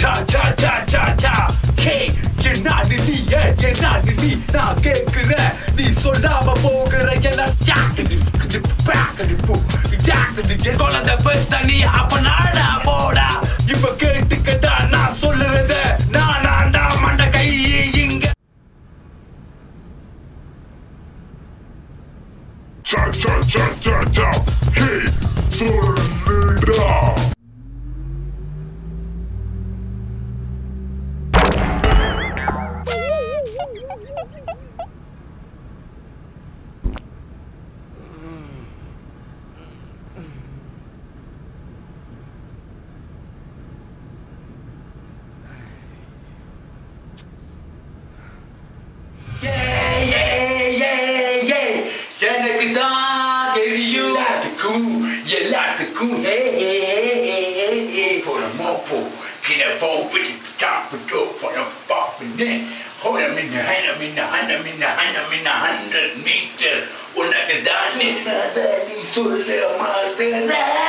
சா சா சா சா சா ஹே என்னது நீ ஏன் என்னது நீ நான் கேக்குறேன் நீ சொல்லாம போகிற எல்லாம் ஜாக்கடி பேக்கடி போ ஜாக்கடி என் குழந்தை பெத்த நீ அப்ப நாடா போடா இப்ப கேட்டுக்கட்டா நான் சொல்லுறத நான் நான்டா மண்ட கை இங்க Cha cha cha cha cha. Hey, சொல்லுடா. Yeah, yeah, yeah, yeah. எனக்கு தான் தெரியும் எல்லாத்துக்கும் எல்லாத்துக்கும் ஹே ஹே ஹே ஹே ஹே போன மோப்போ கிட போப்பிடி டாப்பிட்டோ போன பாப்பின்னு ஹோன மின்ன ஹன மின்ன ஹன மின்ன ஹன மின்ன ஹண்ட்ரட் மீட்டர் உனக்கு தானே அதை நீ சொல்ல மாட்டேன்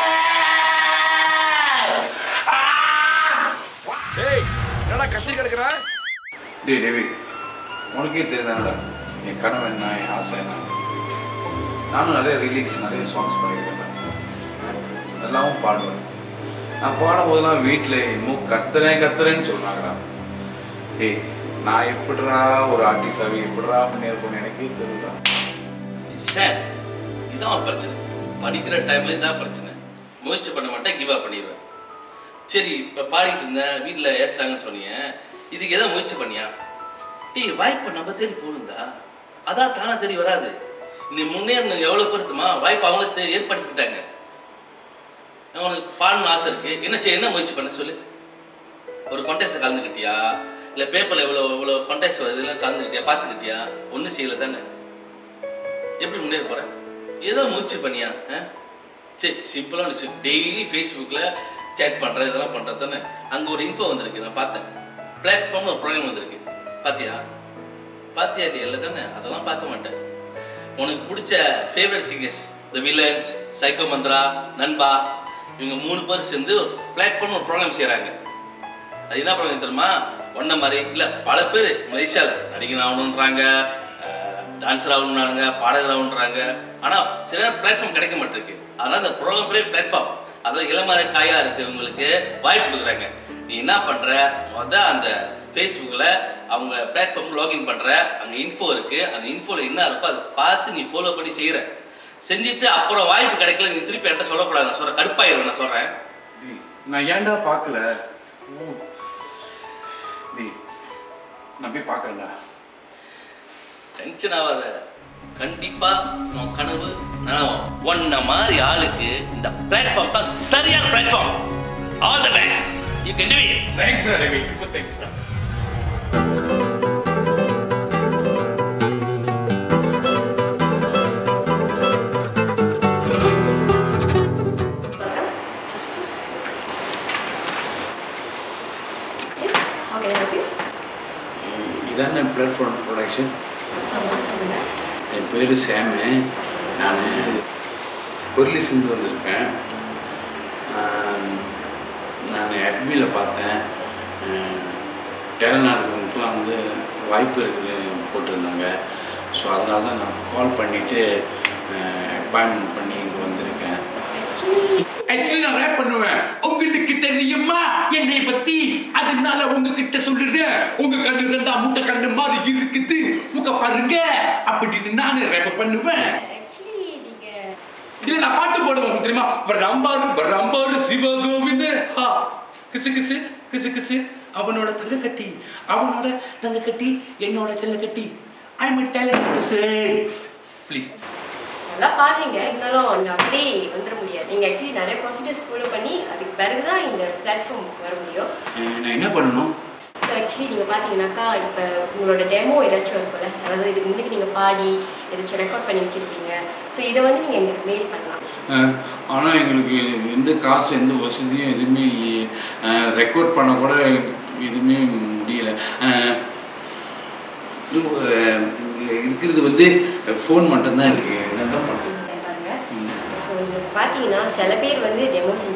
ஏய் என்னடா கத்தி கிடக்குற டேய் டேவிட் உனக்கே தெரியுதானடா என் கனவு என்ன என் ஆசை என்ன நானும் நிறைய ரிலீக்ஸ் நிறைய சாங்ஸ் பண்ணியிருக்கேன் எல்லாமும் பாடுவேன் நான் பாடும்போதெல்லாம் வீட்டில் இன்னும் கத்துறேன் கத்துறேன்னு சொல்கிறாங்கடா டேய் நான் எப்படிடா ஒரு ஆர்டிஸ்டாக எப்படிடா பண்ணியிருப்பேன்னு எனக்கே தெரியல சார் இதான் பிரச்சனை படிக்கிற டைம்ல இதான் பிரச்சனை முயற்சி பண்ண மாட்டேன் கிவ் அப் பண்ணிடுவேன் சரி இப்போ பாடிட்டு இருந்தேன் வீட்டில் ஏசுறாங்கன்னு சொன்னீங்க இதுக்கு எதாவது முயற்சி பண்ணியா டேய் வாய்ப்பு நம்ம தேடி போடுண்டா அதான் தானா தேடி வராது நீ முன்னேறணும் எவ்வளோ பெருத்துமா வாய்ப்பு அவங்க தே- ஏற்படுத்திக்கிட்டாங்க உனக்கு பாடணும்னு ஆசை இருக்கு என்ன செய்ய என்ன முயற்சி பண்ண சொல்லு ஒரு கொண்டேஸ்ட்டை கலந்துக்கிட்டியா இல்லை பேப்பரில் இவ்வளோ இவ்வளோ கொண்டேஸ்ட் வருதுலாம் கலந்துக்கிட்டியா பார்த்துக்கிட்டியா ஒன்றும் செய்யலை தானே எப்படி முன்னேற போகிறேன் ஏதோ முயற்சி பண்ணியா ஆ? சரி சிம்பிளான விஷயம் டெய்லி ஃபேஸ்புக்கில் சேட் பண்ணுறேன் இதெல்லாம் பண்ணுறது தானே அங்கே ஒரு இன்ஃபோ வந்திருக்கு நான் பார்த்தேன் பிளாட்ஃபார்ம் ஒரு ப்ரோக்ராம் வந்திருக்கு பார்த்தியா பார்த்தியா இல்லையா இல்லை தானே அதெல்லாம் பார்க்க மாட்டேன் உனக்கு பிடிச்ச favourite singers the villains psycho Mantra நண்பா இவங்க மூணு பேர் சேர்ந்து ஒரு பிளாட்ஃபார்ம் ஒரு ப்ரோக்ராம் செய்கிறாங்க அது என்ன ப்ரோக்ராம் தெரியுமா ஒன்ன மாதிரி இல்லை பல பேர் மலேசியாவில் நடிகன் ஆகணுன்றாங்க டான்ஸர் ஆகணுன்றாங்க பாடகர் ஆகணுன்றாங்க ஆனால் சில பிளாட்ஃபார்ம் கிடைக்க மாட்டிருக்கு அதனால் அந்த ப்ரோக்ராம் பெரிய பிளாட்ஃபார்ம் அதாவது இளமர காயாக இருக்கிறவங்களுக்கு வாய்ப்பு கொடுக்குறாங்க நீ என்ன பண்ணுற மொத அந்த ஃபேஸ்புக்கில் அவங்க பிளாட்ஃபார்ம் லாகின் பண்ணுற அங்கே இன்ஃபோ இருக்குது அந்த இன்ஃபோவில் என்ன இருக்கோ அதை பார்த்து நீ ஃபாலோ பண்ணி செய்கிற செஞ்சுட்டு அப்புறம் வாய்ப்பு கிடைக்கல நீ திருப்பி என்கிட்ட சொல்லக்கூடாது நான் சொல்கிறேன் கடுப்பாயிருவேன் நான் சொல்கிறேன் டேய், நான் ஏன்டா பார்க்கல டேய் நான் போய் பார்க்கறேன்டா டென்ஷன் ஆகாத கண்டிப்பா உன் கனவு நனவும் உன்ன மாதிரி ஆளுக்கு இந்த பிளாட்ஃபார்ம் தான் சரியான platform all the best you can do it தேங்க்ஸ்டா டேவிட் ரொம்ப தேங்க்ஸ்டா Yes, how can I help you? இதான பிளாட்ஃபார்ம் ப்ரொடக்ஷன் சொல்லுங்க சொல்லுங்க என் பேர் சாமு நான் பொருளிசிந்து வந்திருக்கேன் ஆம், நான் எஃபியில் பார்த்தேன் டெலநாடுகளுக்கெலாம் வந்து வாய்ப்பு இருக்குது போட்டிருந்தாங்க ஸோ அதனால தான் நான் கால் பண்ணிவிட்டு அப்பாயின்மெண்ட் பண்ணி இங்கே வந்திருக்கேன் ஆக்சுவலி ஆக்சுவலி நான் ரேப் பண்ணுவேன் உங்களுக்கு தெரியுமா என்னை பத்தி அதனால உங்ககிட்ட சொல்லுறேன் உங்க கண்ணு ரெண்டா மூட்டை கண்ணு மாதிரி இருக்குது உங்க பாருங்க அப்படின்னு நானே ரேப் பண்ணுவேன் ஆக்சுவலி நீங்க இல்ல நான் பாட்டு போடுவேன் தெரியுமா ரம்பாரு ரம்பாரு சிவகோவிந்த ஆ, கிசு கிசு கிசு கிசு அவனோட தங்க கட்டி அவனோட தங்க கட்டி என்னோட செல்ல கட்டி I my talent sir please நல்லா பாடுறீங்க இருந்தாலும் நான் அப்படி வந்துட முடியாது நீங்க ஆக்சுவலி நிறைய ப்ரொசீஜர்ஸ் ஃபாலோ பண்ணி அதுக்கு பிறகு தான் இந்த பிளாட்ஃபார்ம் வர முடியும் நான் என்ன பண்ணணும் ஸோ ஆக்சுவலி நீங்கள் பார்த்தீங்கன்னாக்கா இப்போ உங்களோட டெமோ ஏதாச்சும் இருக்கும்ல அதாவது இதுக்கு முன்னாடி நீங்கள் பாடி ஏதாச்சும் ரெக்கார்ட் பண்ணி வச்சுருப்பீங்க ஸோ இதை வந்து நீங்கள் எங்களுக்கு மெயில் பண்ணலாம் ஆனால் எங்களுக்கு எந்த காசு எந்த வசதியும் எதுவுமே இல்லையே ரெக்கார்ட் பண்ண கூட எதுவுமே முடியல அஹ், இது, அஹ், இங்க இருக்கிறது வந்து ஃபோன் மட்டும்தான் இருக்குது என்ன தான் பண்ணுறது பாருங்க ஸோ இது பார்த்தீங்கன்னா சில பேர் வந்து டெமோ செஞ்சுருப்பாங்க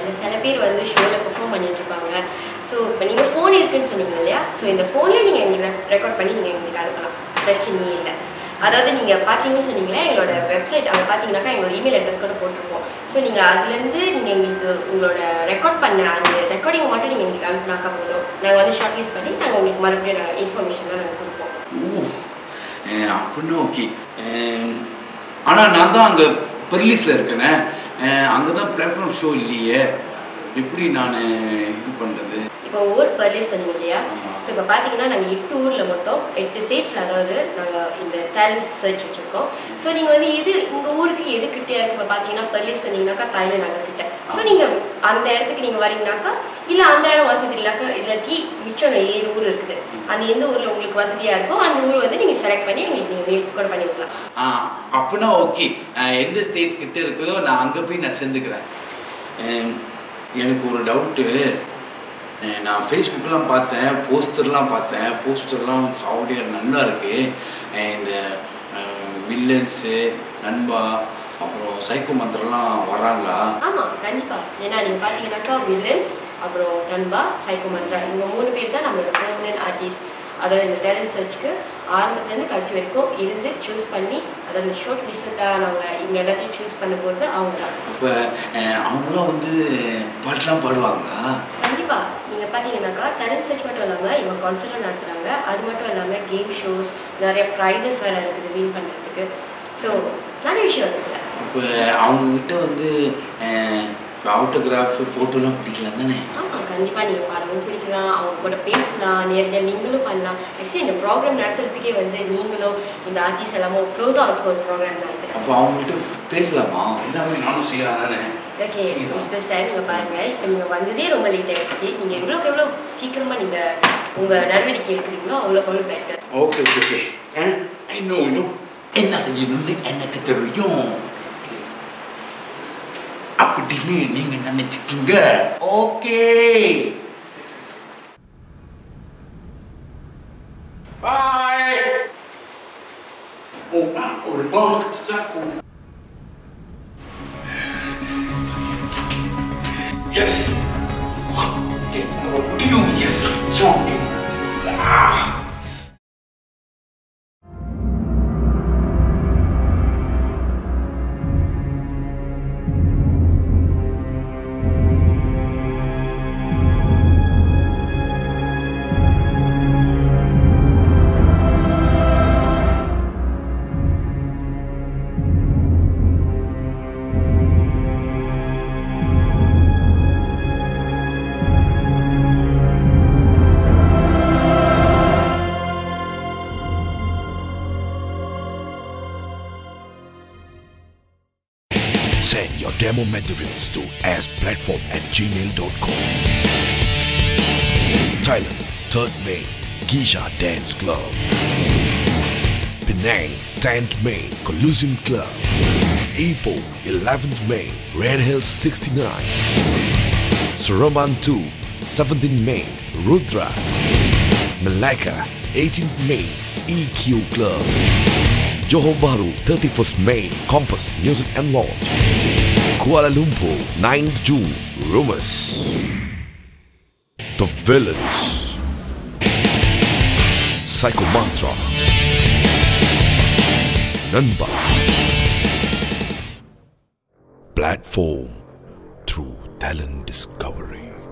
இல்லை சில பேர் வந்து ஷோவில் பெர்ஃபார்ம் பண்ணிட்டு இருப்பாங்க ஸோ இப்போ நீங்கள் ஃபோன் இருக்குன்னு சொன்னீங்க இல்லையா ஸோ இந்த ஃபோனில் நீங்கள் எங்களுக்கு ரெக்கார்ட் பண்ணி நீங்கள் எங்களுக்கு அனுப்பலாம் பிரச்சனையே இல்லை அதாவது நீங்கள் பார்த்தீங்கன்னு சொன்னீங்களே எங்களோட வெப்சைட் அங்கே பார்த்தீங்கன்னாக்கா எங்களோட இமெயில் அட்ரஸ் கூட போட்டிருப்போம் ஸோ நீங்கள் அதுலேருந்து நீங்கள் எங்களுக்கு உங்களோட ரெக்கார்ட் பண்ண அந்த ரெக்கார்டிங் மட்டும் நீங்கள் எங்களுக்கு அனுப்பினாக்கா போதும் நாங்கள் வந்து ஷார்ட் லிஸ்ட் பண்ணி நாங்கள் உங்களுக்கு மறுபடியும் நாங்கள் இன்ஃபர்மேஷன்லாம் நாங்கள் கொடுப்போம் ஓ அஹ் அப்படின்னா ஓகே ஆனால் நான் தான் அங்கே பெர்லிஸில் இருக்கேனே அங்கே தான் பிளாட்ஃபார்ம் ஷோ இல்லையே எப்படி நான் இது பண்ணுறது இப்போ ஊர் பர்லே சொன்னீங்க இல்லையா ஆமா. ஸோ இப்போ பார்த்தீங்கன்னா நாங்கள் எட்டு ஊரில் மொத்தம் எட்டு ஸ்டேட்ஸில் அதாவது நாங்கள் இந்த டேலண்ட் சர்ச் வச்சுருக்கோம் ஸோ நீங்கள் வந்து இது உங்கள் ஊருக்கு எது கிட்டே இருக்கு இப்போ பார்த்தீங்கன்னா பர்லே சொன்னீங்கன்னாக்கா தாய்ல நகர் கிட்ட ஸோ நீங்கள் அந்த இடத்துக்கு நீங்கள் வரீங்கனாக்கா இல்லை அந்த இடம் வசதி இல்லைனாக்கா இல்லாட்டி மிச்சம் ஏழு ஊர் இருக்குது அந்த எந்த ஊரில் உங்களுக்கு வசதியாக இருக்கோ அந்த ஊர் வந்து நீங்கள் செலக்ட் பண்ணி எங்களுக்கு நீங்கள் மெயில் கூட பண்ணி விடலாம் ஆ அப்படின்னா ஓகே எந்த ஸ்டேட் கிட்ட இருக்குதோ நான் அங்கே போய் நான் சேர்ந்துக்கிறேன் அஹ் எனக்கு ஒரு டவுட்டு நான் ஃபேஸ்புக்கெலாம் பார்த்தேன் போஸ்டர்லாம் பார்த்தேன் போஸ்டர்லாம் சாவடியாக நல்லா இருக்கு அஹ் இந்த வில்லன்ஸு நண்பா அப்புறம் சைக்கோ மந்திரம்லாம் வர்றாங்களா ஆமாம் கண்டிப்பாக ஏன்னா நீங்கள் பார்த்தீங்கன்னாக்கா வில்லன்ஸ் அப்புறம் நண்பா சைக்கோ மந்த்ரா இவங்க மூணு பேர் தான் நம்மளோட பெர்மனன்ட் ஆர்டிஸ்ட் அதாவது இந்த டேலண்ட் சர்ச்சுக்கு ஆரம்பத்துலேருந்து கடைசி வரைக்கும் இருந்து சூஸ் பண்ணி அதாவது இந்த ஷார்ட் லிஸ்ட்டாக நாங்கள் இவங்க எல்லாத்தையும் சூஸ் பண்ண போகிறது அவங்க தான் அப்போ அவங்களாம் வந்து பாட்டெலாம் பாடுவாங்களா கண்டிப்பாக நீங்கள் பார்த்தீங்கன்னாக்கா டேலண்ட் சர்ச் மட்டும் இல்லாமல் இவங்க கான்சர்ட்டும் நடத்துகிறாங்க அது மட்டும் இல்லாமல் கேம் ஷோஸ் நிறைய ப்ரைஸஸ் வேறு இருக்குது வின் பண்ணுறதுக்கு ஸோ நிறைய விஷயம் இருக்குல்ல இப்போ அவங்கக்கிட்ட வந்து ஆட்டோகிராஃப் ஃபோட்டோலாம் பிடிக்கலாம் தானே ஆமாம் கண்டிப்பாக நீங்கள் பாடவும் பிடிக்கலாம் அவங்க கூட பேசலாம் நேரடியாக நீங்களும் பண்ணலாம் நெக்ஸ்ட் இந்த ப்ரோக்ராம் நடத்துறதுக்கே வந்து நீங்களும் இந்த ஆர்டிஸ்ட் எல்லாமும் க்ளோஸ் ஆகிறதுக்கு ஒரு ப்ரோக்ராம் தான் இது அப்போ அவங்ககிட்ட பேசலாமா எல்லாமே நானும் செய்யலாம் தானே ஓகே மிஸ்டர் சார் இங்கே பாருங்கள் இப்போ நீங்கள் வந்ததே ரொம்ப லேட் ஆகிடுச்சு நீங்கள் எவ்வளோக்கு எவ்வளோ சீக்கிரமாக நீங்கள் உங்கள் நடவடிக்கை எடுக்கிறீங்களோ அவ்வளோக்கு அவ்வளோ பெட்டர் ஓகே ஓகே ஓகே இன்னும் இன்னும் என்ன செய்யணும்னு எனக்கு தெரியும் அப்படின்னு நீங்க நினைச்சுக்கீங்க ஓகே பாய் ஓ ஒரு பால் ஸ்டாப் எஸ் முடியும் எஸ் ஜாம்பி ஆ Send your demo materials to asplatform at gmail.com. Thailand, 3rd May, Gisha Dance Club. Penang, 10th May, Collusion Club. Ipoh, 11th May, Red Hills 69. Suraman 2, 17th May, Rudras. Malacca, 18th May, EQ Club. Johor Bahru, 31st May, Compass Music and Launch. Kuala Lumpur, 9th June, Rumus. The Villains. Psycho Mantra. Nanba. Platform through talent discovery.